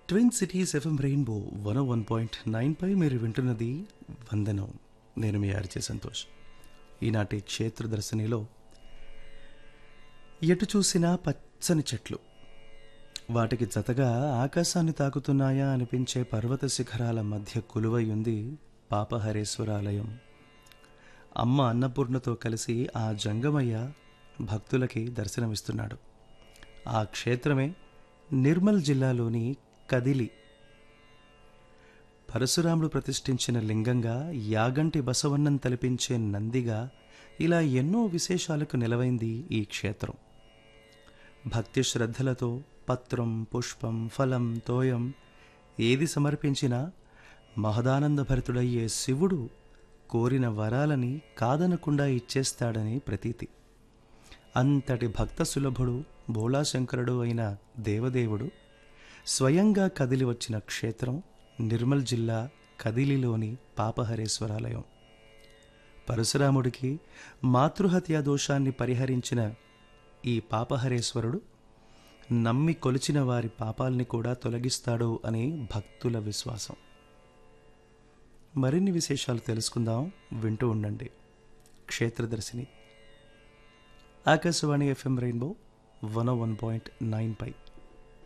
twin cities FM rainbow one one point nine పై మీరు వింటున్నది వందనం నేను మీ ఆర్జే సంతోష్ ఈనాటి క్షేత్ర దర్శనిలో ఎటు చూసినా పచ్చని చెట్లు వాటికి జతగా ఆకాశాన్ని తాకుతున్నాయా అనిపించే పర్వత శిఖరాల మధ్య కొలువై ఉంది పాపహరేశ్వరాలయం అమ్మ అన్నపూర్ణతో కలిసి ఆ జంగమయ్య భక్తులకి దర్శనమిస్తున్నాడు ఆ క్షేత్రమే నిర్మల్ జిల్లాలోని కదిలి పరశురాముడు ప్రతిష్ఠించిన లింగంగా యాగంటి బసవన్నం తలపించే నందిగా ఇలా ఎన్నో విశేషాలకు నిలవైంది ఈ క్షేత్రం భక్తి శ్రద్ధలతో పత్రం పుష్పం ఫలం తోయం ఏది సమర్పించినా మహదానందభరితుడయ్యే శివుడు కోరిన వరాలని కాదనకుండా ఇచ్చేస్తాడని ప్రతీతి అంతటి భక్త సులభుడు భోళాశంకరుడు అయిన దేవదేవుడు స్వయంగా కదిలి వచ్చిన క్షేత్రం నిర్మల్ జిల్లా కదిలిలోని పాపహరేశ్వరాలయం పరశురాముడికి మాతృహత్యా దోషాన్ని పరిహరించిన ఈ పాపహరేశ్వరుడు నమ్మి కొలిచిన వారి పాపాల్ని కూడా తొలగిస్తాడు అని భక్తుల విశ్వాసం మరిన్ని విశేషాలు తెలుసుకుందాం వింటూ ఉండండి క్షేత్రదర్శిని Akashvani FM rainbow one one point nine పై